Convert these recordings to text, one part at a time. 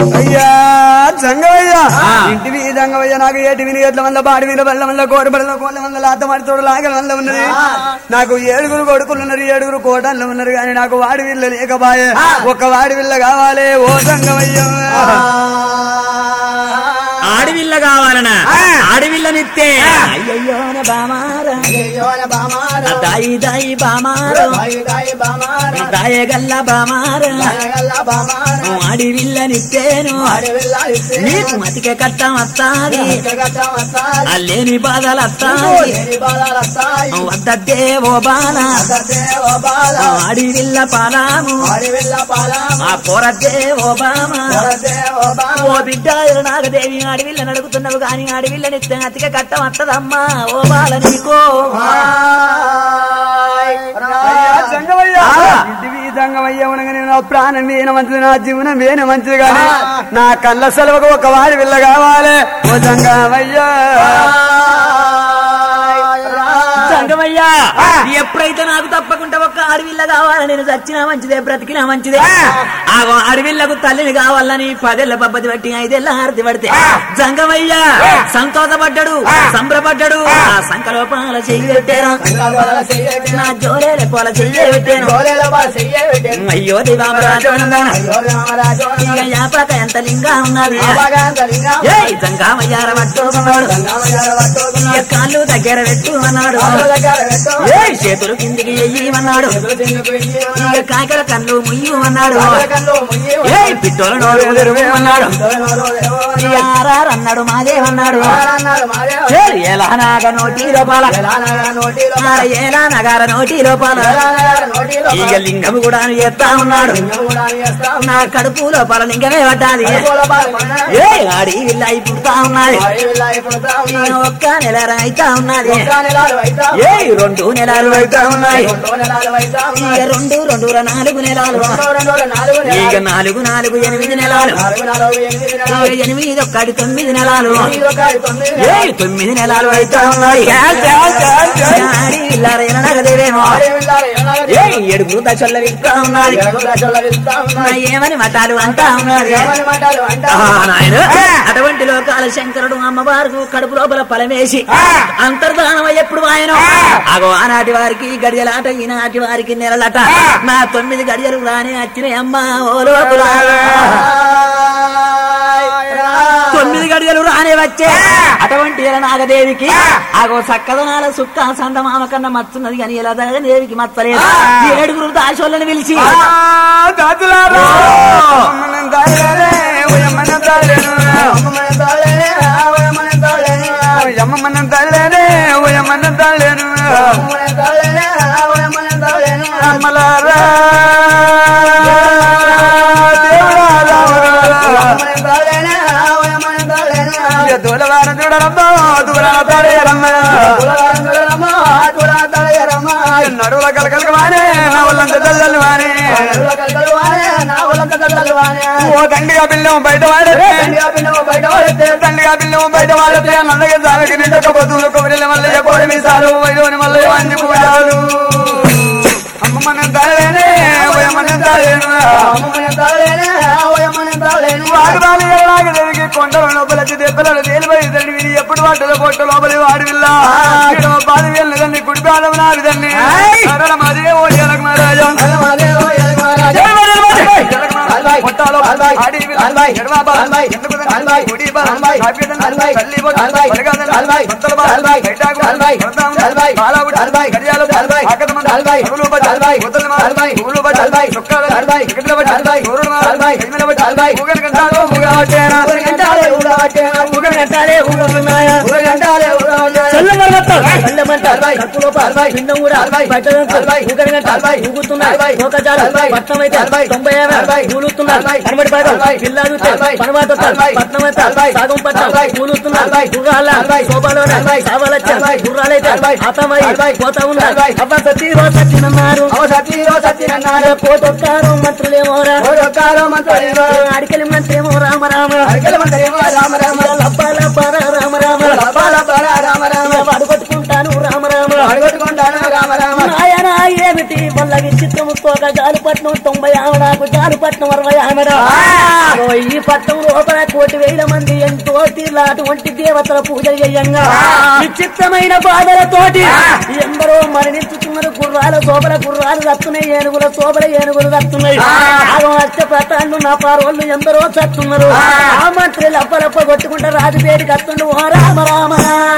అయ్యా జంగవయ్య ఆ. ఇంటివి జంగవయ్య నాకు ఏటి విని ఎట్ల వల్ల బాడి మీద బల్ల వల్ల కోట బల్ల కోళ్ళ వల్ల లాత మాడితోడు లాగల వల్ల ఉన్నది నాకు ఏడుగురు కొడుకులు ఉన్నారు ఏడుగురు కోటలు ఉన్నారు కానీ నాకు వాడి విల్ల లేకపాయే ఒక వాడి విల్ల కావాలి ఓ జంగవయ్య ఆడవిల్ల కావాలనా ఆడవిల్లనిత్తే అయ్యయ్యో బామారా అయ్యోన బామారు దాయి దాయి బామారు దాయి దాయి బామారు దాయగల్ల బామారా దాయగల్ల బామారు ఆడివిల్లనిత్తేను అడవిల్లాడితే నీకు మతికే కట్టం వస్తాది జగతం వస్తాది అల్లేని బాధలు వస్తాయి ఎన్ని బాధలు వస్తాయి వద్దద్దే ఓ బాల అదే ఓ బాల ఆడివిల్ల పాలాము అడవిల్ల పాలము ఆ పోరద్దే ఓ బామ అదే ఓ బాల ఓ బిడ్డ నాగదేవి ఆడవిల్ల నడుగుతున్నావు గాని ఆడవిల్లనిస్తే అతిక కట్టం వస్తదమ్మా ఓ బాల నీకో అయ్యా జంగమయ్య ఇంటివి జంగమయ్య ఉండగానే నా ప్రాణం వేన మంచిది నా జీవనం వేన మంచిది కానీ నా కళ్ళ సెలవుకు ఒక వాడి విల్ల కావాలి ఓ జంగమయ్య సంగమయ్యా ఎప్పుడైతే నాకు తప్పకుండా ఒక్క ఆడవిల్ల కావాలని నేను చచ్చినా మంచిదే బ్రతికినా మంచిదే ఆ ఆడవిల్లకు తల్లిని కావాలని పదేళ్ల పబ్బతి బట్టి ఐదేళ్ల హారతి పడితే జంగమయ్య సంతోషపడ్డాడు సంబరపడ్డాడు ఆ సంకలోపాల చెయ్యి పెట్టాను నా జోలేల పోల చెయ్యి పెట్టాను అయ్యో దివామరాజు ఇక యాపక ఎంత లింగా ఉన్నది ఏ జంగామయ్యార పట్టుకున్నాడు ఇక కాళ్ళు దగ్గర పెట్టు అన్నాడు ఏ చేతులు కిందికి ఎయ్యమన్నాడు ఇక కాకల కళ్ళు ముయ్యమన్నాడు ఏ పిట్టోల నోరు తెరువమన్నాడు ఇక ఆరారు అన్నాడు మాదేమన్నాడు ఏ ఎలా నాగ నోటి లోపాల ఆర ఏలా నగార నోటి లోపాల ఇక లింగము కూడా చేస్తా ఉన్నాడు నా కడుపు లోపల లింగమే పడ్డాది ఏ ఆడి ఇల్లు అయి పుడతా ఉన్నది ఇక ఒక్క నెల అయితా ఉన్నది ఏ రెండు నెలలు అయితా ఉన్నాయి ఇక రెండు రెండు నాలుగు నెలలు ఇక నాలుగు నాలుగు ఎనిమిది నెలలు ఇక ఎనిమిది ఒక్కటి తొమ్మిది నెలలు ఏ తొమ్మిది నెలలు అయితా ఉన్నాయి ఆడి ఇల్లారైన నగదేవేమో ఏ ఏడుగురు దశల్లో వింటా ఉన్నది నా ఏమని మతాలు అంటా ఉన్నది ఆ, నాయన అటువంటి లోకాల శంకరుడు అమ్మవారు కడుపు లోపల ఫలమేసి అంతర్ధానం ఎప్పుడు ఆయన అగో ఆనాటి వారికి గడియలాట ఈనాటి వారికి నెలలట నా తొమ్మిది గడియలు రాని వచ్చినాయి అమ్మా ఓ లోపల తొమ్మిది గడియలు రానే వచ్చే అటువంటి ఇలా నాగదేవికి ఆగో చక్కదనాల సుక్క సందమామ కన్నా మత్తున్నది కానీ ఇలా దేవికి మత్తలేదు ఏడుగురు దాశోళ్ళని పిలిచి దాతులారా మనం దాయలే ఓయమ్మన దాయలేను ఓయమ్మ మనం దాయలేనే ఓయమ్మన దాయలేను అమ్మలారా దేవుడా రాముడా ఇక దూలవార చూడరమ్మా దూరాల తాడేయరమ్మ నడువుల కలకలక వానే నా వాళ్ళంత చల్లలు వానే ఓ తండ్రిగా పిల్లం బయట వాడతే తండ్రిగా పిల్లం బయట వాడతే నల్లగా సాగకి నిండక బతులు కొబ్బరిల మల్లయ్య కోడి మీసాలు వైలోని మల్లయ్య అన్ని పూజాలు అమ్మ మనం తాళేనే ఓయ మనం తాళేను వాడురాలు ఎలాగ జరిగి కొండల లోపల దెబ్బలను తేలిపోయి తండ్రి విని ఎప్పుడు వాటలో పొట్ట లోపలి వాడి విల్ల బాధ వెళ్ళదండి కుడి పాదం నావిదండి మాది ఓ జనక మహారాజా కొట్టాలో ఆడి విల్ల ఎడమ బాల ఎందుకు కుడి బాల కాపీదన తల్లి బొట్టు పలగాదన కొత్తల బాల బయటాకు కొడతాం బాలావుడు గడియాలు ఆకత మంది పువ్వులు బట్ట కొత్తల మాల పువ్వులు బట్ట చొక్కాల టికెట్ల బట్ట ఊరుడు మాల కైమల బట్ట ఊగన గంటాలు ఊగవట్టేనా ఊగన గంటాలే ఊగుతున్నాయా పోతొక్కారు మంత్రులేమోరా అడికలి మంత్రేమో రామ రామ లబ్బ లబ్బ రామ రామ వాడు కొట్టుకుంటాను రామ రామ నాయన ఏమిటి వల్ల విచిత్రము తోక జాలిపట్నం తొంభై ఆవిడ నాకు జారు పట్నం అరవై ఆమెడ ఈ పట్నం లోపల కోటి వేల మంది ఎంతో తీర్ల అటువంటి దేవతల పూజలు చేయంగా విచిత్రమైన బాధలతోటి ఎందరో మరణించుతున్నారు గుర్రాల శోభల గుర్రాలు రత్తున్నాయి ఏనుగుల శోభల ఏనుగులు రత్తున్నాయి అచ్చ ప్రతాళ్ళు నా పారోళ్ళు ఎందరో చస్తున్నారు ఆ మంత్రి లప్పలప్ప కొట్టుకుంటా రాజుపేటకి వస్తుండు ఓ రామ రామ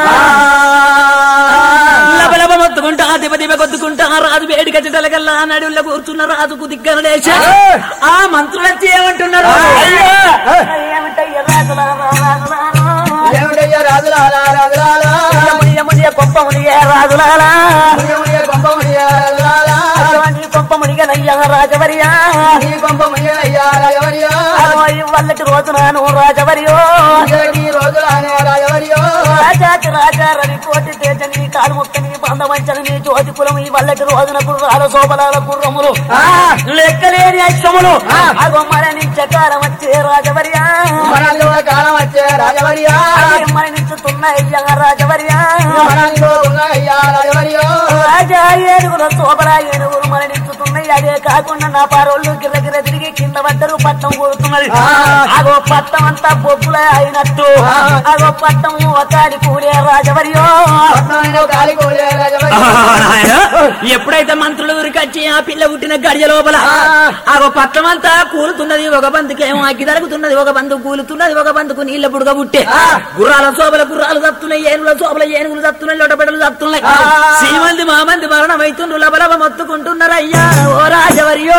లబలబ మొత్తుకుంటా దిబ దిబ కొద్దుకుంటా రాజు వేడి గజటలకల్లా నడువుల కూర్చున్న రాజుకు దిగ్గన లేచ ఆ మంత్రులు వచ్చి ఏమంటున్నారు ఏమిటయ్య రాజులారా, రాజులారా. ఏమిటయ్యా రాజులాలా రాజులాలా మునియ మునియ గొప్ప మునియ రాజులారా మునియ కొంప మునియ రాజులాలా నీ గొప్ప మునిగనయ్య రాజవరియా నీ కొంప మునియనయ్యా రాజవరియో వల్లటి రోజునాను రాజవరియో ఈ రోజులానే రాజవరియో రాజాకి రాజా రవి కోటి తేజని కాలు ముక్కని బంధవంచని నీ జ్యోతి కులం ఈ వల్లటి రోజున గుర్రాల శోభలాల గుర్రములు లెక్కలేని అక్షములు అగో మరణించే కాలం వచ్చే రాజవర్యా మనాలిలో కాలం వచ్చే రాజవరియా మరణించుతున్నాయ్యా రాజవర్యా మనాలిలో ఉన్నాయ్యా రాజవరియో రాజా ఏనుగుల శోభల ఏనుగులు మరణించుతున్నాయి అదే కాకుండా నా పారోళ్ళు గిర్ర గిర్ర తిరిగి కింద పడ్డరు పట్టం కూడుతున్నది అగో పట్టం అంతా బొబ్బుల అయినట్టు అగో పట్టం ఒకటి కూడే రాజవర్యో పట్నంలో కాలి కోలే రాజవరియో నాయనా, ఎప్పుడైతే మంత్రులు ఉరికొచ్చి ఆ పిల్ల పుట్టిన గడియ లోపల ఆ పట్టమంతా కూలుతున్నది ఒక బందుకేమో అగ్గి తరుగుతున్నది ఒక బంధు కూలుతున్నది ఒక బందుకు నీళ్ల బుడగ పుట్టే గుర్రాల శోభల గుర్రాలు తత్తున్నాయి ఏనుగుల శోభల ఏనుగులు తత్తున్నాయి లోటబెడలు తత్తున్నాయి సీమంది మా మంది మరణం అవుతుండ్రు లబలబ మొత్తుకుంటున్నారు అయ్యా ఓ రాజవర్యో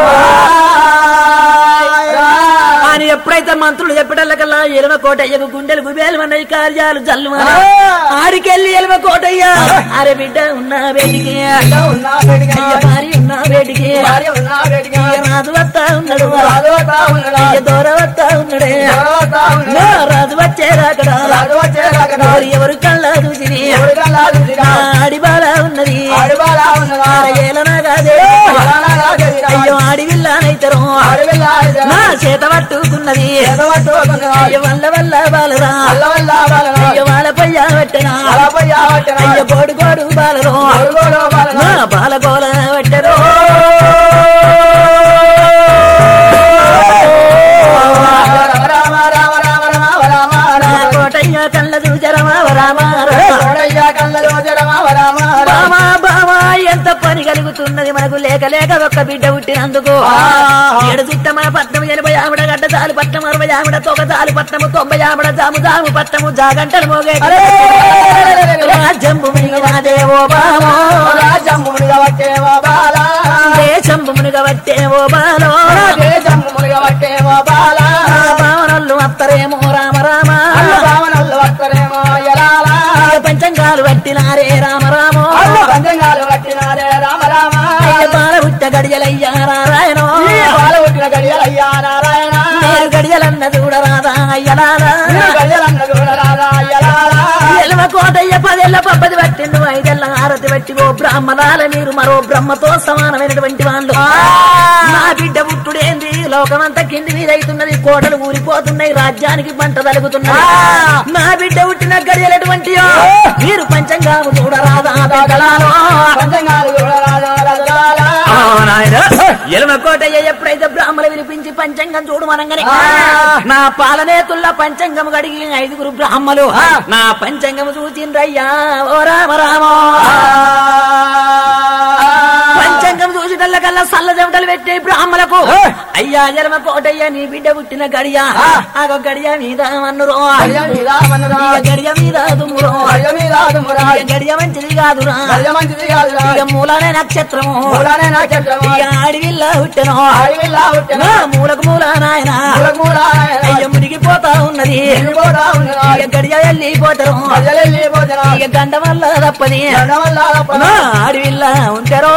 అని ఎప్పుడైతే మంత్రులు చెప్పటల్లకల్లా ఎలమ కోటయ్యకు గుండెలు గుబేలమన్నాయి కార్యాలు జల్లుమని ఆడికెళ్ళి ఎలమ కోటయ్య అరే బిడ్డ ఉన్నా వేడికి ఉన్నా వేడిగా అయ్య భార్య ఉన్నా వేడికి భార్య ఉన్నా వేడిగా అయ్య రాజు వస్తా ఉన్నాడు రాజువతా ఉన్నాడా అయ్య దూర వస్తా ఉన్నాడే రాజువతా ఉన్నాడా నా రాజు వచ్చే రాకడా రాజు వచ్చే రాకడా ఎవరు ఎవరు కళ్ళ చూసిని ఎవరిగా లాగుదిరా ఆడి బాల ఉన్నది ఆడివాలా ఉన్నదా ఏలనా కాదే అలానా రాజదిరా అయ్యో ఆడి విల్లానైతరు ఆడివిల్లా నా చేత పట్టుకున్నది ఎదవట్టుకున్నదా అయ్య వల్ల వల్ల బాలరా అల్లవల్ల బాలనా అయ్య వాళ్ళ పయ్య పెట్టనా అలపయ్య వట్టనా అయ్య బోడు గోడు బాలరు అడుగోలో బాలనా నా బాలగోల పెట్టరు రామ రామ రామ రామ రామ రామ నా రామ కోటయ్య కళ్ళ చూచరమా రామా కోడయ్య కళ్ళలో జరమ రామ రామ బామా బామా ఎంత పని కలుగుతున్నది మనకు లేక లేక ఒక్క బిడ్డ పుట్టినందుకు ఏడు చిత్తమ పట్నం ఎనభై ఆవిడ గడ్డ చాలు పట్నం అరవై ఆవిడ తొక చాలు పట్నము తొంభై ఆవిడ జాము జాము పట్నము జాగంటలు మోగే రాజ్యం మునిగవాదేవో బామో రాజమ్మునిగా వట్టేవో బాల దేశం మునిగవట్టేవో బాలో దేశమ్మునిగా వట్టేవో బాల భావనల్లు అత్తరేమో రామ రామ అల్ల భావనల్లు వట్టరేమో ఎలాల పంచంగాలు పట్టినారే రామ రామో అల్ల పంచంగాలు వట్టినారే రామ రామ అయ్య బాల పుట్ట గడియలయ్యా నారాయణో ఈ బాల పుట్టిన గడియలయ్యా నారాయణ నేను గడియలన్న చూడరాదా అయ్యలారా ఈ గడియలన్న చూడరారా ఎలాల ఎలవ కోటయ్య పదేళ్ల పబ్బది పట్టిండు ఐదేళ్ల హారతి పట్టి ఓ బ్రాహ్మణాల మీరు మరో బ్రహ్మతో సమానమైనటువంటి వాళ్ళు నా బిడ్డ పుట్టుడేంది లోకమంతా కింది మీద అవుతున్నది కోటలు ఊరిపోతున్నాయి రాజ్యానికి పంట తలుగుతున్నది నా బిడ్డ పుట్టిన గడియలటువంటి మీరు పంచంగాము చూడరాదా దగలాలో పంచంగాలు చూడరారా రజలాల ఎలమ కోటయ్య ఎప్పుడైతే బ్రాహ్మణ వినిపించి పంచంగం చూడు మనంగానే నా పాలనేతుల్ల పంచంగం గడిగి ఐదుగురు బ్రాహ్మలు నా పంచంగం చూచిండ్రయ్యా ఓ రామ రామో పంచంగం చూసిటల్ల కల్లా సల్ల చెమటలు పెట్టే బ్రాహ్మలకు అయ్యా జన్మ కోటయ్య నీ బిడ్డ పుట్టిన గడియ ఆగో గడియ మీద మన్నురో గడియ మీద మన్నురా. ఇక గడియ మీద దుమ్మురో గడియ మీద దుమ్మురా. ఇక గడియ మంచిది కాదురా గడియ మంచిది కాదురా. ఇక మూలనే నక్షత్రము మూలానే నక్షత్రము. ఇక అడవిల్లా పుట్టెను అడవిలా పుట్టిన నా మూలకు మూల నాయన మూలకు మూల ఆయన. అయ్య మునిగిపోతా ఉన్నది వెళ్ళిపోతా ఉన్నదా. ఇక గడియ వెళ్ళిపోతారు ప్రజలెళ్ళిపోతున్నా. ఇక గంట వల్ల తప్పది దండవల్ల తప్పన. నా అడవిల్లా ఉంటారో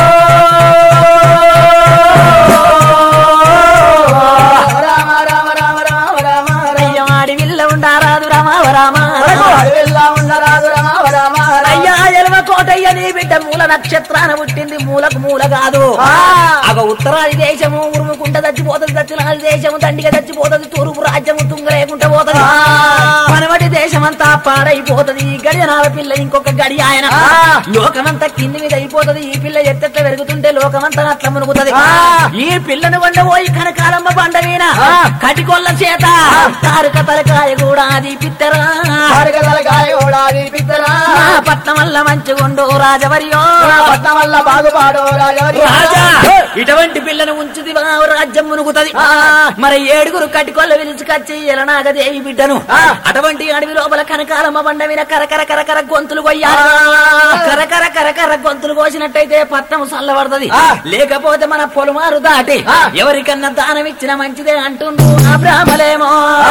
రామ రామ రామ రామ రామ రామ. అయ్య అడవిల్ల ఉండారాదు రామ రామ అడవిలా ఉండరాదు రామ రామ రామ. అయ్యా ఎలవ కోటయ్య అయ్య నీ బిడ్డ మూల నక్షత్రాన పుట్టింది మూలకు మూల కాదు అగ ఉత్తరాది దేశము ఉరుముకుంట చచ్చిపోతుంది దక్షిణాది దేశము దండిగా చచ్చిపోతుంది తూర్పు రాజ్యము తుంగ లేకుండా పోతుంది పనవటి దేశమంతా పాడైపోతుంది ఈ గడియనాల పిల్ల ఇంకొక గడి ఆయన లోకమంతా కింది మీద అయిపోతుంది ఈ పిల్ల ఎత్తెట్ల పెరుగుతుంటే లోకమంతా అట్లా మునుగుతుంది ఈ పిల్లను వండబోయి కనకాలమ్మ బండ మీద కటికొల్ల చేత తారుక తలకాయ కూడా అది పిత్తరా తలకాయ కూడా పిత్తరా నా పట్నం వల్ల మంచిగుండు రాజవర్యో పట్నం వల్ల బాగుపాడు రాజవరి రాజా ఇటువంటి పిల్లను ఉంచుది రాజ్యం మునుగుతది మరి ఏడుగురు కటికొల్ల విలుచుకొచ్చి ఎలనాగదేవి బిడ్డను అటువంటి అడవి లోపల కనకాలమ్మ బండ మీద కరకర కరకర గొంతులు కొయ్యాలి కరకర కరకర గొంతులు కోసినట్టయితే పట్నం చల్లబడుతుంది లేకపోతే మన పొలమారు దాటి ఎవరికన్నా దానం ఇచ్చిన మంచిదే అంటుండ్రు ఆ బ్రాహ్మలేమో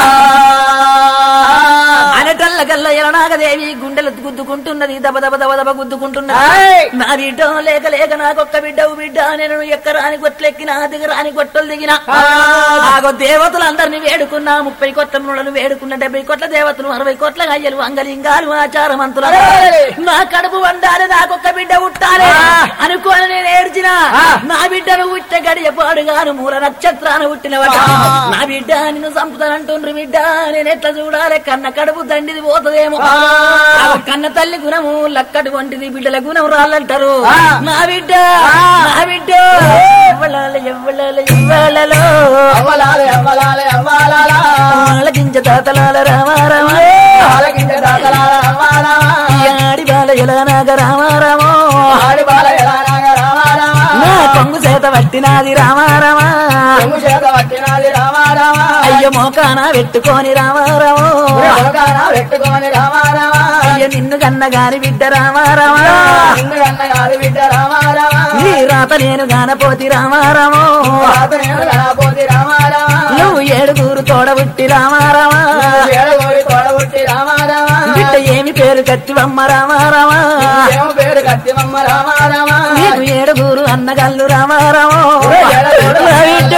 అనటల్ల గల్ల ఎలనాగదేవి గుండెలు గుద్దుకుంటున్నది దబ దబ దబ దబ గుద్దుకుంటున్నది నా బిడ్డ లేక లేక నాకొక్క బిడ్డవు బిడ్డ నేను ఎక్కరాని గొట్లెక్కిన దిగరాని గొట్టలు దిగిన ఆగో దేవతలు అందరిని వేడుకున్నా ముప్పై కోట్ల ముళ్ళను వేడుకున్న డెబ్బై కోట్ల దేవతలు అరవై కోట్ల అయ్యలు అంగలింగాలు ఆచారమంతులు నా కడుపు వండాలి నాకొక్క బిడ్డ ఉట్టాలి అనుకోని నేను ఏడ్చిన నా బిడ్డను ఉట్ట గడియ పాడుగాను మూల నక్షత్రాన పుట్టినవట నా బిడ్డ నిన్ను చంపుతానంటుండ్రు బిడ్డ నేను ఎట్లా చూడాలి కన్న కడుపు దండిది పోతుందేమో ఆ కన్న తల్లి గుణము లక్కటి వంటిది బిడ్డల గుణం రాళ్ళంటారు నా బిడ్డ నా బిడ్డ ఎవ్వలాల ఎవ్వలాల ఎవ్వలలో అవ్వలాలే అవ్వలాలే అవ్వాలాలా ఆలకించ తాతలాల రామారామ ఆలకించ దాతలాల అవ్వాలా ఆడి బాల ఎలా నాగ రామారామో ఆడి బాల ఎలా రాగ రామారామా నా కొంగు చేత పట్టినాది రామారామా పొంగు చేత పట్టినాది రామారామా అయ్య మోకాన పెట్టుకొని రామారామో అవగాహన పెట్టుకోని రామారామా అయ్య నిన్ను కన్న గాని బిడ్డ రామారామా నిన్ను కన్నగారి బిడ్డ రామారామా నీ రాత నేను గానపోతి రామారామో నేను కనపోతి రామారామా నువ్వు ఏడుగురు తోడబుట్టి రామారామా ఏడగోడి తోడబుట్టి రామారామా బిడ్డ ఏమి పేరు కత్తివమ్మ రామారామా ఏమో పేరు కత్తిమమ్మ రామారామా నీకు ఏడుగురు అన్నగల్లు రామారామో ఏడుగురు నా బిడ్డ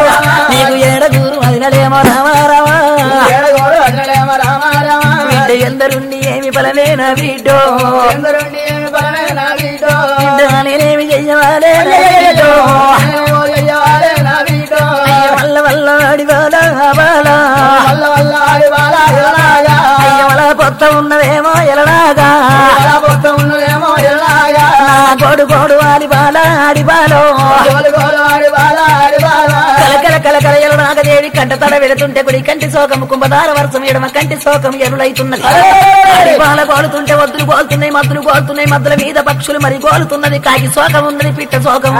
నీకు ఏడుగురు అదినలేమో రామారామా ఏడగోడు అన్నలేమ రామారామా బిడ్డ ఎందరుండి ఏమి బలమేనా బిడ్డో ఎందరుండి ఏమి బలమే నా వీటో బిడ్డ నేనేమి చెయ్యవాలే బిడ్డో. ఏమో చెయ్యవాలే నా వీటో అయ్య వల్ల వల్ల అడివాలా బాలా వల్ల వల్ల ఆడి బాల ఎలాగా అయ్య వల పొత్త ఉన్నదేమో ఎలనాగా బాల మొత్తం ఉన్నదేమో ఎలాగా నా గోడు గోడు ఆడి బాల ఆడి బాలో గోలు గోలు ఆడి బాల ఆడి బాల కలకల కలకల ఎలనాగదేవి కంట తడ వెళుతుంటే కుడి కంటి శోకం కుంభదార వర్షం ఎడమ కంటి శోకం ఎరులైతున్నది ఆడి బాల గోలుతుంటే వద్దులు గోలుతున్నాయి మద్దులు గోలుతున్నాయి మద్దుల మీద పక్షులు మరి గోలుతున్నది కాకి శోకం ఉన్నది పిట్ట శోకం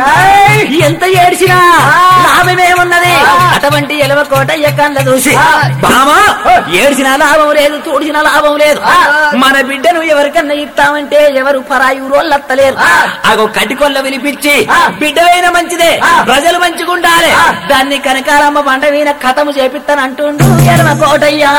ఎంత ఏడ్చినా లాభమేమున్నది అటువంటి ఎలవ కోట ఎక్కన్ల చూసి బామా ఏడ్చిన లాభం లేదు తూడిచిన లాభం లేదు మన బిడ్డను ఎవరికన్నా ఇస్తామంటే ఎవరు పరాయి రోళ్ళత్తలేరు అగో కటికొల్ల విలిపించి బిడ్డవైన మంచిదే ప్రజలు మంచిగుండాలి దాన్ని కనకాలమ్మ పంట మీద కథము చేపిస్తానంటుండు ఎడమ కోటయ్యా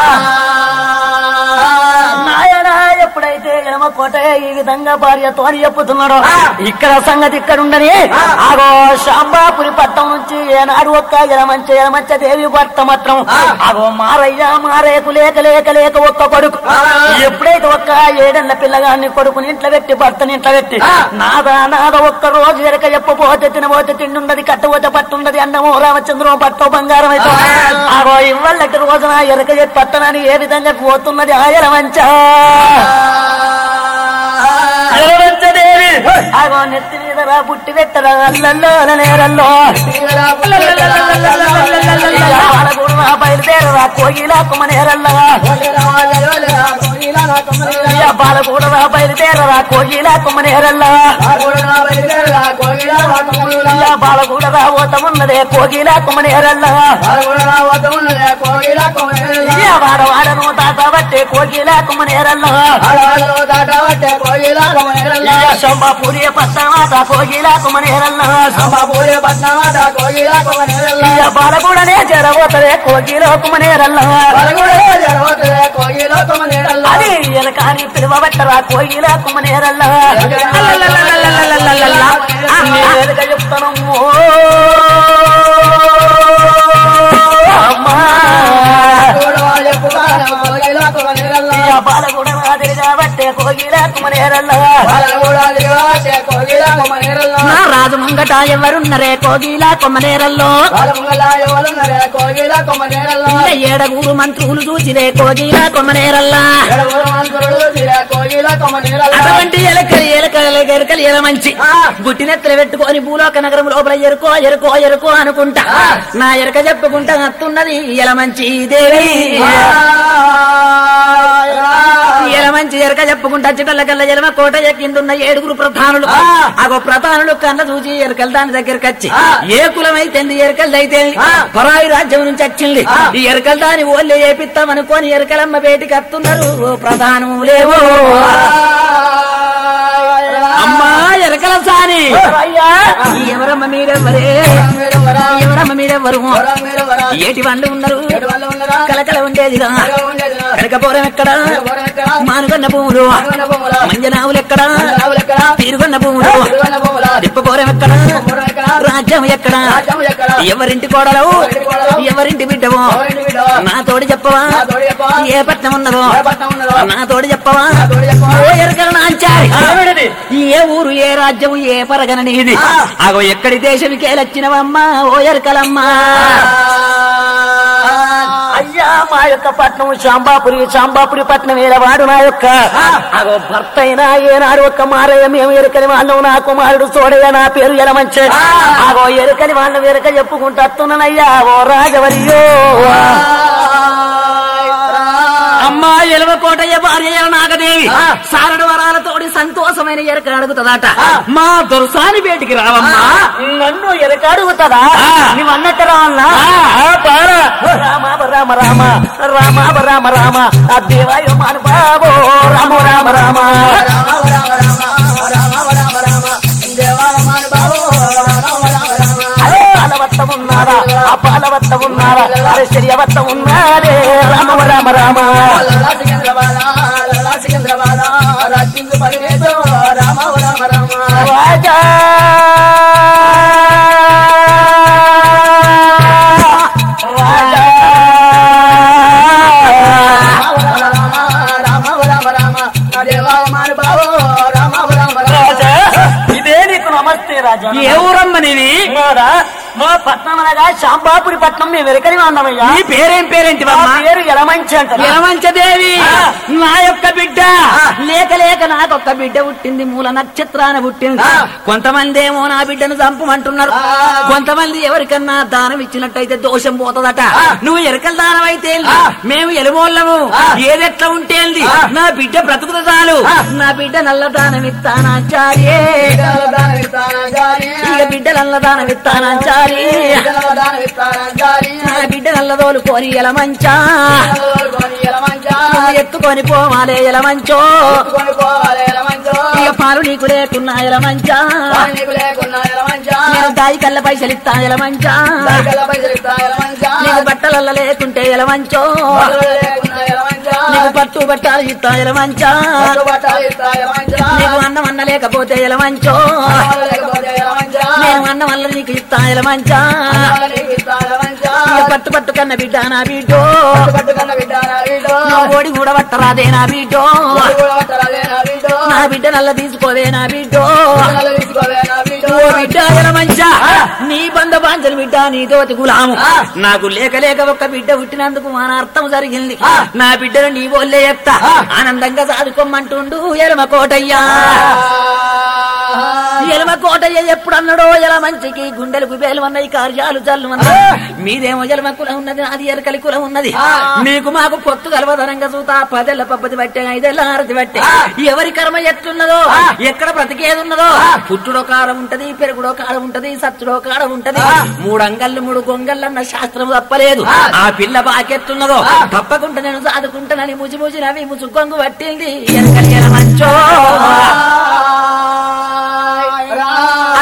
నాయనా ఎప్పుడైతే ఎడమ కోటయ్య ఈ విధంగా భార్యతో అని చెప్పుతున్నాడో ఇక్కడ సంగతి ఇక్కడ ఉండని ఆగో శాంబాపురి పట్టం నుంచి ఏనాడు ఒక్క ఎలమంచ ఎలమంచ దేవి భర్త మాత్రం ఆగో మారయ్య మారేకు లేక లేక లేక ఒక్క కొడుకు ఎప్పుడైతే ఒక్క ఏడెళ్ళ పిల్లగాన్ని కొడుకుని ఇంట్లో పెట్టి భర్తని ఇంట్లో పెట్టి నాదా నాద ఒక్క రోజు ఎరక చెప్పపోతే తినబోతే తిండుండది కట్టబోతే పట్టుండది అన్నమో రామచంద్రం పట్టో బంగారం అయితే ఆగో ఇవ్వల్లటి రోజున ఎరక చెప్పి పట్టణాన్ని ఏ విధంగా పోతున్నది ఆ ఎలమంచ ఎలమంచదేవి ఆగో నెత్తి మీద రా పుట్టి పెట్టరా అల్లల్లో నేరల్లో బాలగూడు బయలుదేరరా కోయిలా కుమనేరల్లా బాలగూడ బయలుదేరరా కోయిలా కుమనేరల్లా బాలగూడ ఓతమున్నదే కోగిలా కుమనేరల్లా వాడ వాడను తాత బట్టే కోగిలా కుమనేరల్లా శంభాపురి పట్టణమాత కోగిలా కుమనేరల్లా బాలగూడనే జరబోతదే కోగిలో కుమనేరల్లా అది ఎలకాని పిలువబట్టరా కోయిలా కుమనేరల్లా నేరుగ చెప్తాను అమ్మా బాలగూడ మాదిరి కాబట్టే కోగిలా కుమనేరల్లా నా రాజు ముంగట ఎవరున్నరే కోగిలా కొమ్మనేరల్లో ఇంకా ఏడగూరు మంత్రులు చూసిరే కోగిలా కొమ్మనేరల్లా అటువంటి ఎలకలి ఎలకలి ఎలకలి ఎల మంచి గుట్టినెత్తలు పెట్టుకొని భూలోక నగరం లోపల ఎరుకో ఎరుకో ఎరుకో అనుకుంటా నా ఎరక చెప్పుకుంటా అత్తున్నది ఎల మంచి దేవి ఎల మంచి ఎరక చెప్పుకుంటా చిటల కల్ల ఎలమ కోట ఎక్కిందున్న ఏడుగురు ప్రధానులు అగో ప్రధానులు కన్న చూసి ఎరకలు దాని దగ్గరికి వచ్చి ఏ కులమైతేంది ఎరకలు అయితే పరాయి రాజ్యం నుంచి వచ్చింది ఈ ఎరకలు దాని ఓళ్ళే చేపిస్తామనుకోని ఎరకలమ్మ బయటికి వస్తున్నారు ఓ ప్రధానములేవో అమ్మా ఎరకల సాని ఎవరమ్మ మీరెవరే ఎవరమ్మ మీరెవరు ఏటి వాళ్ళు ఉన్నారు కలకల ఉండేదిగా కనకపోరం ఎక్కడ మానుగొన్న భూములు మంజనావులు ఎక్కడ తీరుగొన్న భూములు తిప్పపోరం ఎక్కడ రాజ్యం ఎక్కడ ఎవరింటి కోడలు ఎవరింటి బిడ్డవు నా తోడి చెప్పవా ఏ పట్నం ఉన్నదో నా తోడి చెప్పవా ఓ ఎరకల నాంచారి ఏ ఊరు ఏ రాజ్యము ఏ పరగన నీది అగో ఎక్కడి దేశంకే లచ్చినవమ్మా ఓ ఎరకలమ్మా అయ్యా మా యొక్క పట్నం శాంబాపురి శాంబాపురి పట్నం ఏలవాడు నా యొక్క అగో భర్త అయినా ఏనాడు ఒక్క మారయ్య మేము ఎరుకని వాళ్ళం నా కుమారుడు సోడయ్య నా పేరు ఎలమంచే అగో ఎరుకని వాళ్ళం ఎరుక చెప్పుకుంటూ వస్తున్నానయ్యా ఓ రాజవరియో అమ్మా ఎలవకోటయ్య భార్య నాగదేవి సారడు వరాలతోడి సంతోషమైన ఎరక అడుగుతుందట మా దొరసాని బేటికి రావమ్మా నన్ను ఎరక అడుగుతుందా ఆ. నువ్వు అన్నట్టు రావన్నా ఆ, పారా. రామ రామ రామ రామ రామ రామ ఆ దేవాయ మాను బాబో రామ రామ రామ అరే పాలవత్త ఉన్నారా ఆ పాలవత్త ఉన్నారా అరే శరియవత్త ఉన్నారే రామ రామ రామ రాజా రాజా ఇదే నీకు నమస్తే రాజా ఏ ఊరమ్మ నీవి రాదా మా పట్నం అనగా శాంబాపురి పట్నం మేము వెరకని ఉన్నామయ్యా నీ పేరేం మా పేరేంటివమ్మా పేరు ఎలమంచి అంటారు యలమంచదేవి ఆ. నా యొక్క బిడ్డ లేక లేక నాకొక్క బిడ్డ పుట్టింది మూల నక్షత్రాన పుట్టింది కొంతమంది ఏమో నా బిడ్డను చంపమంటున్నారు కొంతమంది ఎవరికన్నా దానం ఇచ్చినట్టయితే దోషం పోతదట నువ్వు ఎరకల దానం అయితే ఏంది? మేము ఎలుమోళ్ళము ఏదెట్లా ఉంటే ఏంది? నా బిడ్డ బ్రతుకుత చాలు నా బిడ్డ నల్ల దానం ఇస్తానాచార్యే ఇక బిడ్డ నల్ల దానం ఇస్తానాచారి నా బిడ్డ నల్లదోలు కోరి ఎలమంచా నువ్వు ఎత్తుకొని పోవాలే ఎలమంచో ఇక పాలు నీకు లేకున్నా ఎలమంచా నేను దాయి కళ్ళ పైసలు ఇస్తా ఎలమంచా నీకు బట్టలల్ల లేకుంటే ఎలమంచో నీకు పట్టు బట్టాలు ఇస్తా ఎలమంచా నీకు అన్నం అన్న లేకపోతే ఎలమంచో నేను అన్నం వల్ల నీకు ఇస్తా ఎలమంచా ఇక పట్టు పట్టు కన్న బిడ్డ నా బిడ్డో నువ్వు ఓడి కూడా పట్టరాదే నా బిడ్డో నా బిడ్డ నల్ల తీసుకోవే నా బిడ్డో ఓ బిడ్డ ఎలమంచా నీ బంధ బాంచలు బిడ్డ నీ తోటి గులాము నాకు లేక లేక ఒక్క బిడ్డ పుట్టినందుకు మన అర్థం జరిగింది నా బిడ్డను నీ వల్లే చెప్తా ఆనందంగా సాదుకోమంటుండు ఎలమ కోటయ్యా ఎలమ కోటయ్య ఎప్పుడు అన్నాడో ఎల మంచికి గుండెలకు వేలు ఉన్నాయి కార్యాలు జల్లు ఉన్నాయి మీదేమో ఎలమ కులం ఉన్నది నాది ఎరకలి కులం ఉన్నది మీకు మాకు పొత్తు కలవదనంగా చూతా పదేళ్ల పబ్బతి పట్టే ఐదేళ్ల హారతి పట్టే ఎవరి కర్మ ఎట్లున్నదో ఎక్కడ బ్రతికేది ఉన్నదో పుట్టుడో కాడ ఉంటది పెరుగుడో కాడ ఉంటది సచ్చుడో కాడ ఉంటది మూడు అంగళ్ళు మూడు గొంగళ్ళు అన్న శాస్త్రం తప్పలేదు ఆ పిల్ల బాకెట్లున్నదో తప్పకుండా నేను సాదుకుంటానని ముసి ముసి నవి ముసు గొంగు పట్టింది ఎరకలి ఎల మంచో అటువంటి ముసు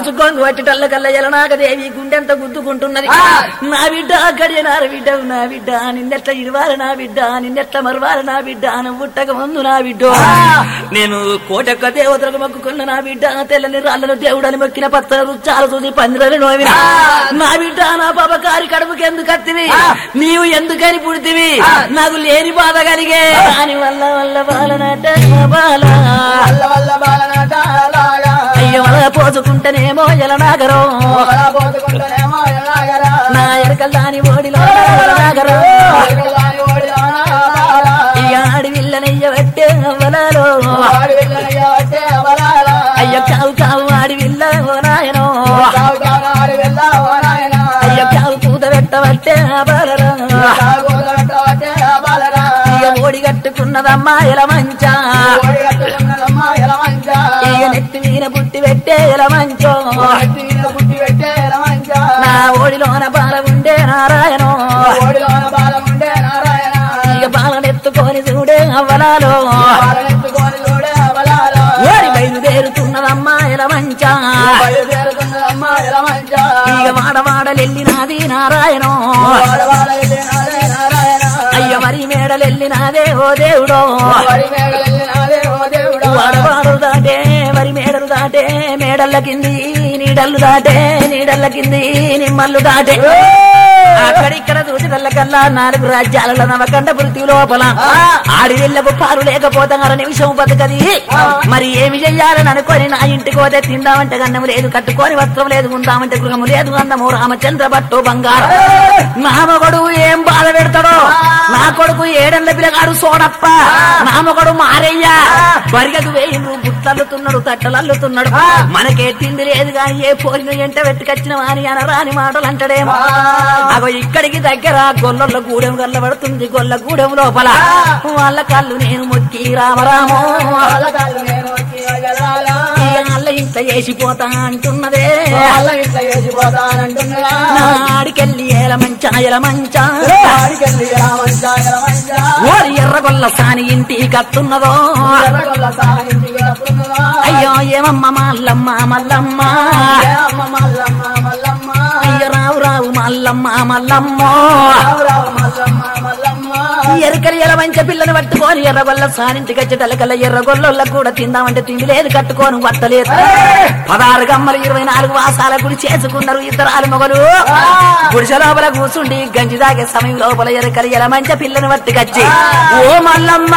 మనసు కొంగు పట్టేటల్ల కల్ల ఎలనాక దేవి గుండెంత గుద్దుకుంటున్నది నా బిడ్డ గడియనార బిడ్డ నా బిడ్డ నిన్నెట్ల ఇరువారు నా బిడ్డ నిన్నెట్ల మరువారు నా బిడ్డ పుట్టక ముందు నా బిడ్డ నేను కోటొక్క దేవతలకు మొక్కుకున్న నా బిడ్డ తెల్లని రాళ్ళను దేవుడని మొక్కిన పత్రాలు చాలా చూసి పందిరని నోవిన నా బిడ్డ నా పాపకారి కడుపుకి ఎందుకు కత్తివి నీవు ఎందుకని పుడితివి నాకు లేని బాధ కలిగే దాని వల్ల వల్ల బాలనట బాల వల్ల వల్ల బాలనాట అలాగా అయ్యో అలా పోసుకుంటేనేమో ఎలనాగరం ఒకలా పోతుకుంటేనేమో ఎలాగరా నా ఎరకల్ దాని ఓడిలో నాగరం వాడి ఓడిలోనా బాలా. ఈ ఆడి విల్లనయ్య పెట్టే అవ్వలాలో వాడి వెళ్ళనయ్య వచ్చే అవలాలా. అయ్య కావు కావు ఆడి విల్ల ఓ నాయనో కావు కావు ఆడి వెళ్ళావా నాయనా. అయ్య కావు పూత పెట్టబట్టే అబలరా కావు కూతురట్ట వచ్చే బాలరా. ఇక ఓడి కట్టుకున్నదమ్మా ఎల మంచా ఓడి కట్టుకున్నదమ్మా ఎలా మంచా. ఇక నెత్తి మీద పుట్టి పెట్టే ఎల మంచో నెత్తి మీద పుట్టి పెట్టే ఎలా మంచా. నా ఓడిలోన బాల ఉండే నారాయణో ఓడిలోన బాలం ఉండే నారాయణ. ఇక బాలనెత్తుకొని చూడే అవ్వలాలో బాలనెత్తుకొని చూడే అవలాలా. ఓడి బయలుదేరుతున్నదమ్మా ఎల మంచా బయలుదేరుతున్నదమ్మా ఎలా మంచా. ఇక వాడవాడలెళ్ళినాది నారాయణో వాడవాడ వెళ్ళినాడే నారాయణ. అయ్య మరి మేడలెళ్ళినాదే ఓ దేవుడో వాడి మేఘలు వెళ్ళినాడే ఓ దేవుడా. వాడవాడు దాటే మరి మేడలు దాటే మేడల్ల కింది నీడల్లు దాటే నీడల్ల కింది నిమ్మల్లు దాటే అక్కడిక్కడ చూసినల్లకల్లా నాలుగు రాజ్యాలలో నవకండ పృథ్వీ లోపల ఆడి వెళ్ళకు పాలు లేకపోతే అర నిమిషం బతకది మరి ఏమి చెయ్యాలని అనుకొని నా ఇంటికి పోతే తిందామంటే గన్నము లేదు కట్టుకొని వస్త్రం లేదు ఉందామంటే గృహము లేదు అన్నము రామచంద్ర భట్టు బంగారం నా మగడు ఏం బాధ పెడతాడో నా కొడుకు ఏడెళ్ళ పిల్లగాడు సోడప్ప నా మగడు మారయ్య బరిగకు వేయిండ్రు బుట్టల్లుతున్నాడు తట్టలల్లుతున్నాడు మనకే తిండి లేదు కానీ ఏ పోలిన ఎంట వెట్టుకొచ్చిన వాని అనరాని మాటలు అంటాడేమో అగో ఇక్కడికి దగ్గర గొల్లల గూడెం గల్ల పడుతుంది గొల్ల గూడెం లోపల వాళ్ళ కళ్ళు నేను మొక్కి రామరామో వాళ్ళ కాళ్ళు నేను వచ్చి అగలాలా. వాళ్ళ ఇంత వేసిపోతా అంటున్నదే వాళ్ళ ఇంట్లో వేసిపోతానంటున్నదా. నాడికెళ్ళి ఎల మంచా ఎల మంచా వాడికెళ్ళి ఎలా మంచా, ఎలా మంచా. ఓరి ఎర్రగొల్ల సాని ఇంటి కత్తున్నదో ఎర్రగొల్ల సాగింటికి వస్తున్నదా. అయ్యో ఏమమ్మ మల్లమ్మ మల్లమ్మ ఏ అమ్మ మల్లమ్మ, మల్లమ్మ. అయ్య రావు రావు మల్లమ్మ మల్లమ్మ రావు రావు మల్లమ్మ, మల్లమ్మ. ఎరకలి ఎల మంచ పిల్లని పట్టుకొని ఎర్రగొల్ల సానింటికి వచ్చి టలకల్ల ఎర్రగొల్ల కూడా తిందామంటే తిండి లేదు కట్టుకోను వట్టలేదు పదహారు గమ్మలు ఇరవై నాలుగు వాసాల గుడి చేసుకున్నారు ఇద్దరు మొగలు గుడిసె లోపల కూర్చుండి గంజి తాగే సమయం లోపల ఎరకలి ఎల మంచ పిల్లని పట్టుకొచ్చి ఓ మల్లమ్మ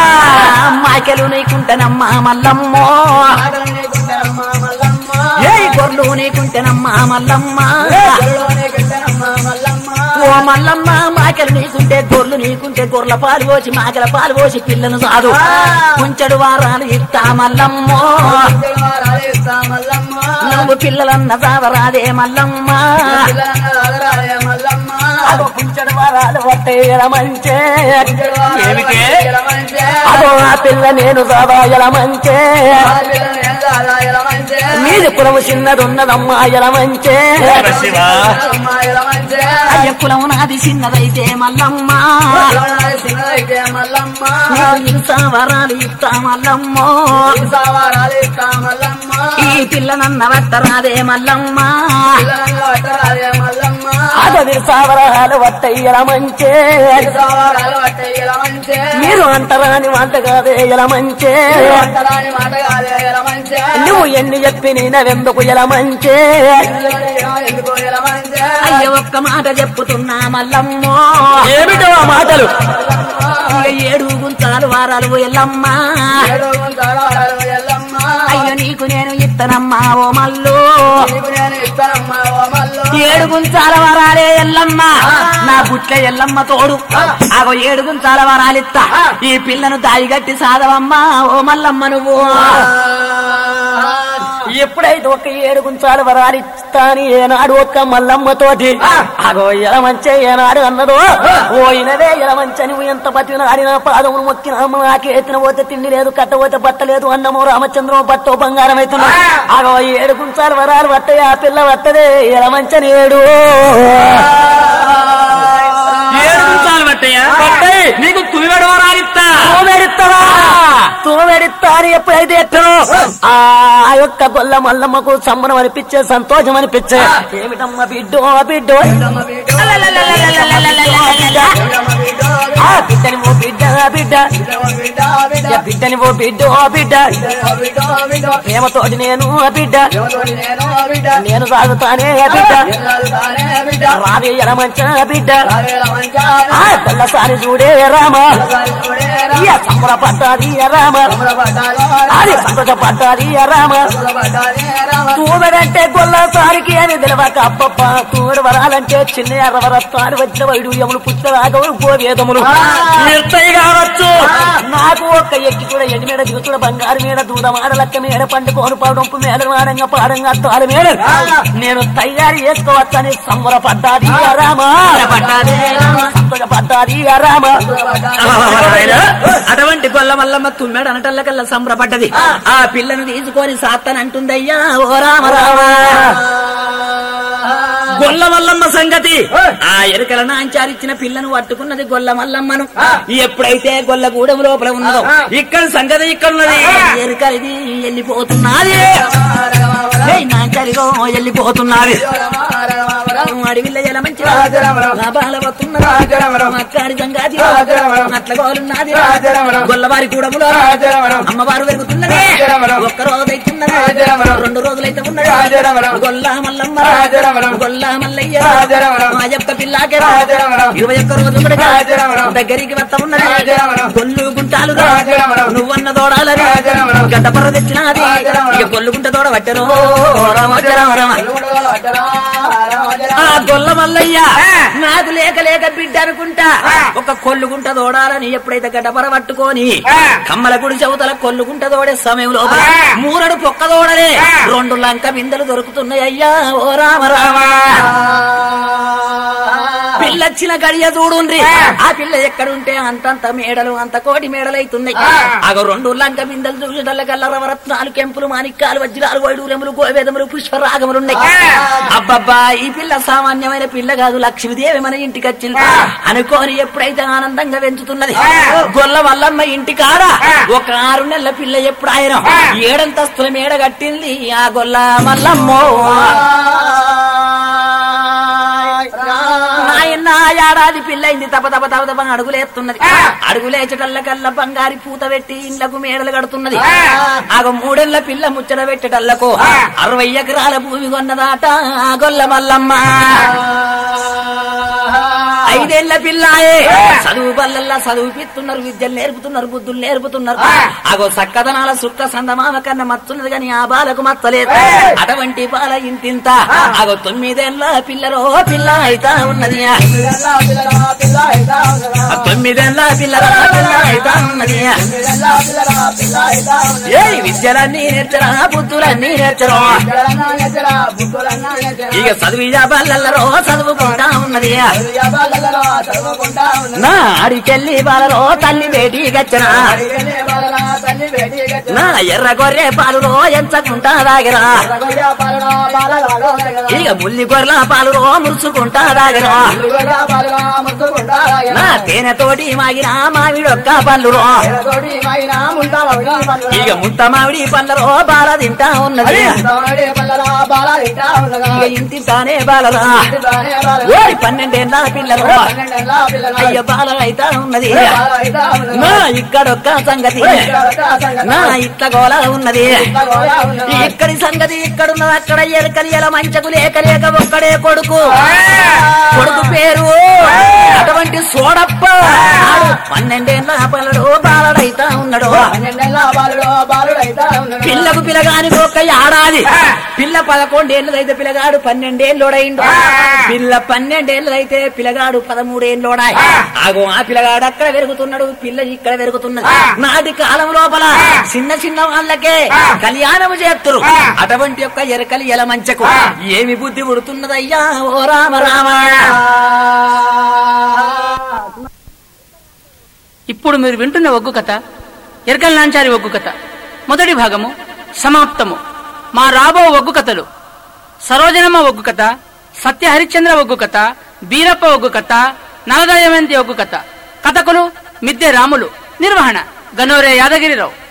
మాకెలు నీకుంటనమ్మా మల్లమ్మో ఆటలు నీకుంటానమ్మ, మల్లమ్మ. ఏ గొర్రెలు నీకుంటేనమ్మా మల్లమ్మ చెరువులో నీకుంటానమ్మ, మల్లమ్మ. ఓ మల్లమ్మ మాకెలు నీకుంటే గొర్రెలు నీకుంటే గొర్రెల పాలు పోసి మాకెల పాలు పోసి పిల్లను సాదు కుంచెడు వారాలు ఇస్తా మల్లమ్మో వారాలు ఇస్తా, మల్లమ్మ. నువ్వు పిల్లలన్న సావరాదే మల్లమ్మ పిల్లలన్న రాగరాలే, మల్లమ్మ. అదో కుంచెడు వారాలు వట్టే మంచే ఏమిటే? ఎలా మంచే. అదో ఆ పిల్ల నేను సావాయల మంచే ఆ పిల్లని ఏం కాదా, ఎలా మంచే. మీది కులము చిన్నదున్నదమ్మా ఎల మంచే అమ్మ, ఎలా మంచే. అయ్య కులము నాది చిన్నదైతే మల్లమ్మ పిల్లనాడు చిన్నదైతే మల్లమ్మ. నీకు వరాలు ఇస్తా మల్లమ్మ సావారాలు ఇస్తా, మల్లమ్మ. ఈ పిల్లనన్న వట్టరాదే మల్లమ్మ పిల్లనన్న పట్టరాలే, మల్లమ్మ. అదవి సావరాలు వట్టయ్యల మంచే సావారాలు పట్టే, ఎలా మంచే. మీరు అంటరాని వంట కాదే ఎల మంచే అంటరాని మాట కాదే, ఎలా మంచే. నువ్వు ఎన్ని చెప్పి నేనెందుకు ఎల మంచే ఎందుకో ఎలా మంచే. అయ్య ఒక్క మాట చెప్పుతున్నా మల్లమ్మో ఏమిటో ఆ మాటలు ఇక ఏడు గుంచాలు వారాలు ఎల్లమ్మ ఏడో గుంతలాడారు, ఎల్లమ్మ. అయ్యో నీకు నేను ఇత్తనమ్మా ఓ మల్లు నీకు నేను ఇస్తానమ్మా, ఓ మల్లు. ఏడు గుంచాల వరాలే ఎల్లమ్మ నా బుట్ల ఎల్లమ్మ తోడు ఆగో ఏడు గుంచాల వరాలిత్తా ఈ పిల్లను దాయిగట్టి సాదవమ్మా ఓ మల్లమ్మ నువ్వు ఎప్పుడైతే ఒక ఏడు గుంచాలు వరాలిస్తాని ఏనాడు ఒక్క మల్లమ్మ తోటి అగో ఎలమంచే ఏనాడు అన్నదో ఓ ఇనవే ఎలమంచ నువ్వు ఎంత బతికిన ఆడిన పాదములు మొక్కిన అమ్మ నాకే ఎత్తిన పోతే తిండి లేదు కట్టపోతే బట్ట లేదు అన్నము రామచంద్రం బట్టో బంగారం అవుతున్నా అగో ఏడు గుంచాలు వరాలు పట్టయి ఆ పిల్ల పట్టదే ఎలమంచని ఏడు ఏడు నిమిషాలు పట్టయ్యా పట్టయి. నీకు తులివెడ వరాలిస్తా ఓ మెరిత్తవా తూమెడితాని ఎప్పుడైతే ఎట్టనో ఆ యొక్క గొల్ల మల్లమ్మకు సమ్మనం అనిపించే సంతోషం అనిపించే ఏమిటమ్మ బిడ్డో బిడ్డో ఆ బిడ్డని ఓ బిడ్డ బిడ్డ ఆ బిడ్డని ఓ బిడ్డ ఓ బిడ్డ ప్రేమతోటి నేను ఆ బిడ్డ నేను సాగుతానే ఆ బిడ్డ రావే ఎలమంచ బిడ్డ ఆ తెల్లసారి చూడే రామ ఇయ సంబర పడ్డాది రామ అది సంతోషపడ్డాది రామ తూమెడంటే గొల్లసారికి అని తెలియక అబ్బబ్బ తూమెడు వరాలంటే చిన్న ఎర్రవరత్తాలు వచ్చిన వైడు యములు పుస్తరాగములు గోవేదములు నిర్తయి కావచ్చు నాకు ఒక్క ఎక్కి కూడా ఎండి మీద దిగుతున్న బంగారు మీద దూడ మాడ లక్క మీద పండుకోను పడంపు మేడ మాడంగా పాడంగా తాడు మేడ నేను తయారు చేసుకోవచ్చని సంబరపడ్డాది రామ సంతోషపడ్డాది రామ అటువంటి గొల్ల మల్లమ్మ తుమ్మెడు అనటల్లకల్లా సంబరపడ్డది ఆ పిల్లను తీసుకొని సాత్తనంటుందయ్యా ఓ రామ రామ గొల్ల మల్లమ్మ సంగతి ఆ ఎరుకల నాంచారిచ్చిన పిల్లను పట్టుకున్నది గొల్ల మల్లమ్మను ఎప్పుడైతే గొల్ల గూడెం లోపల ఉన్నదో ఇక్కడ సంగతి ఇక్కడ ఉన్నది ఎరుకలిది వెళ్ళిపోతున్నది ఏయ్ నాంచారిగో వెళ్ళిపోతున్నది అడవిల్ల జల మంచి లాభాల వస్తున్నది అక్కాడి సంగాతి అట్ల గోలున్నది గొల్లవారి కూడములో అమ్మవారు పెరుగుతున్నది ఒక్క రోజు అవుతున్నది రెండు రోజులైతే ఉన్నది గొల్ల మల్లమ్మ గొల్ల మల్లయ్య మా యొక్క పిల్లాకే ఇరవై ఒక్క రోజు ఉండగా దగ్గరికి వస్తా ఉన్నది గొల్లు గుంటాలు నువ్వన్న దోడాలని గడ్డపర్ర తెచ్చినది ఇక గొల్లు గుంట దోడ పట్టను రామ రామ రామ ఆ గొల్ల మల్లయ్య నాకు లేక లేక బిడ్డ అనుకుంటా ఒక కొల్లుగుంట దోడాలని ఎప్పుడైతే గడ్డపర పట్టుకొని కమ్మల గుడి చౌతల కొల్లుగుంట దోడే సమయంలో మూరడు పొక్క దోడలే రెండు లంక బిందెలు దొరుకుతున్నాయి అయ్యా ఓ రామ రామ పిల్లొచ్చిన గడియ చూడుండ్రి ఆ పిల్ల ఎక్కడుంటే అంతంత మేడలు అంత కోటి మేడలు అవుతున్నాయి అగో రెండు లంక బిందెలు చూసేటల్లకల్లా రవరత్నాలు కెంపులు మాణిక్యాలు వజ్రాలు వైడూరములు గోవేదములు పుష్పరాగములు ఉన్నాయి అబ్బబ్బా ఈ పిల్ల సామాన్యమైన పిల్ల కాదు లక్ష్మీదేవి మన ఇంటికి వచ్చింది అనుకోని ఎప్పుడైతే ఆనందంగా పెంచుతున్నది గొల్ల వల్లమ్మ ఇంటి కాడ ఒక ఆరు నెలల పిల్ల ఎప్పుడు ఆయన ఏడంతస్తుల మేడ కట్టింది ఆ గొల్ల మల్లమ్మో నాయన ఏడాది పిల్లైంది తప తప తప తప అడుగులేస్తున్నది అడుగులేచటల్లకల్లా బంగారి పూత పెట్టి ఇళ్లకు మేడలు కడుతున్నది ఆగ మూడేళ్ల పిల్ల ముచ్చట పెట్టటల్లకు అరవై ఎకరాల భూమి కొన్నదాట ఆ గొల్ల మల్లమ్మ ఐదేళ్ల పిల్లాయే చదువు బల్లల్లా చదువుపిస్తున్నారు విద్యలు నేర్పుతున్నారు బుద్ధులు నేర్పుతున్నారు అగో సక్కదనాల సుక్క సందమామ కన్నా మత్తున్నది కానీ ఆ బాలకు మత్తలేదు అటువంటి బాల ఇంతింత అగో తొమ్మిదేళ్ల పిల్లరో పిల్ల అయితా ఉన్నది ఆ తొమ్మిదేళ్ల పిల్లరో పిల్ల అయితా ఉన్నది ఏ విద్యలన్నీ నేర్చరా బుద్ధులన్నీ నేర్చరా ఇక చదువు బల్లెల్లరో చదువుకుంటా ఉన్నది నా అడికెళ్ళి బాలలో తల్లి బేటీ గచ్చనా నా ఎర్ర గొర్రె పాలులో ఎంచకుంటా దాగిరా ఇక ముల్లి గొర్రెల పాలులో మురుచుకుంటా దాగిరా నా తేనె తోటి మాగిన మామిడొక్క పళ్ళురో ఇక ముత్త మామిడి పళ్ళలో బాల తింటా ఉన్నది ఇక ఇంటింటానే బాలరా ఓరి పన్నెండేళ్ళ పిల్లలు అయ్య బాల అయితా ఉన్నది నా ఇక్కడొక్క సంగతి నా ఇట్ల గోల ఉన్నది ఇక్కడి సంగతి ఇక్కడున్నది అక్కడ ఎరకలి ఎలా మంచకు లేక లేక ఒక్కడే కొడుకు కొడుకు పేరు అటువంటి సోడప్ప పన్నెండేళ్ళ పల్లడు బాలడైతా ఉన్నాడు పిల్లకు పిల్లగానికి ఒక ఏడాది పిల్ల పదకొండేళ్ళదైతే పిల్లగాడు పన్నెండేళ్ళోడైండు పిల్ల పన్నెండేళ్ళదైతే పిల్లగాడు పదమూడేళ్ళోడాయి ఆగో ఆ పిల్లగాడు అక్కడ పెరుగుతున్నాడు పిల్ల ఇక్కడ పెరుగుతున్నది నాటి కాలం లోపల చిన్న చిన్న వాళ్ళకే కళ్యాణము చేస్తురు అటువంటి యొక్క ఎరకలి ఎల మంచకు ఏమి బుద్ధి పుడుతున్నదయ్యా ఓ రామ రామ ఇప్పుడు మీరు వింటున్న ఒగ్గు కథ ఎరకల నాంచారి ఒగ్గు కథ మొదటి భాగము సమాప్తము మా రాబో ఒగ్గు కథలు సరోజనమ్మ ఒగ్గు కథ సత్య హరిశ్చంద్ర ఒగ్గు కథ బీరప్ప ఒగ్గు కథ నలదయవంతి ఒగ్గు కథ కథకులు మిద్దె రాములు నిర్వహణ గనోరే యాదగిరిరావు